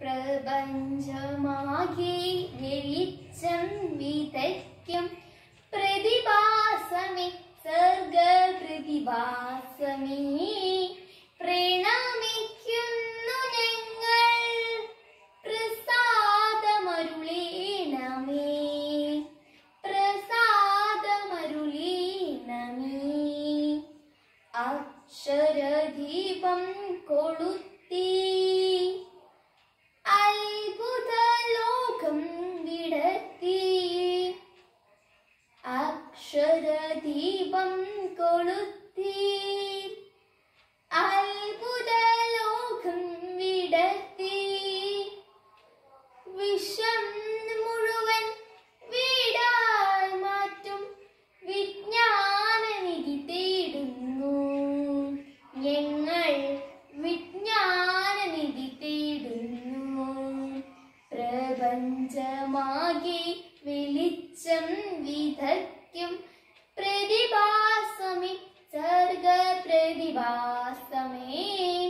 പ്രപഞ്ചമാകെ വെളിച്ചം വിതയ്ക്കും പ്രതിഭാസമേ സർഗ പ്രതിഭാസമേ പ്രണമിക്കുന്നു ഞങ്ങൾ പ്രസാദമരുളീണമേ പ്രസാദമരുളീണമേ അക്ഷരദീപം കൊളുത്തി അത്ഭുത ലോകം വിടത്തി അക്ഷരദീപം കൊളുത്തി അത്ഭുത ലോകം വിടത്തി വിഷം മുഴുവൻ വീടായി മാറ്റും വിജ്ഞാനനിധി തേടുന്നു ഞങ്ങൾ വിജ്ഞാനനിധി തേടുന്നു പ്രപഞ്ചമാകെ വെളിച്ചം വിതയ്ക്കും പ്രതിഭാസമേ സർഗ പ്രതിഭാസമേ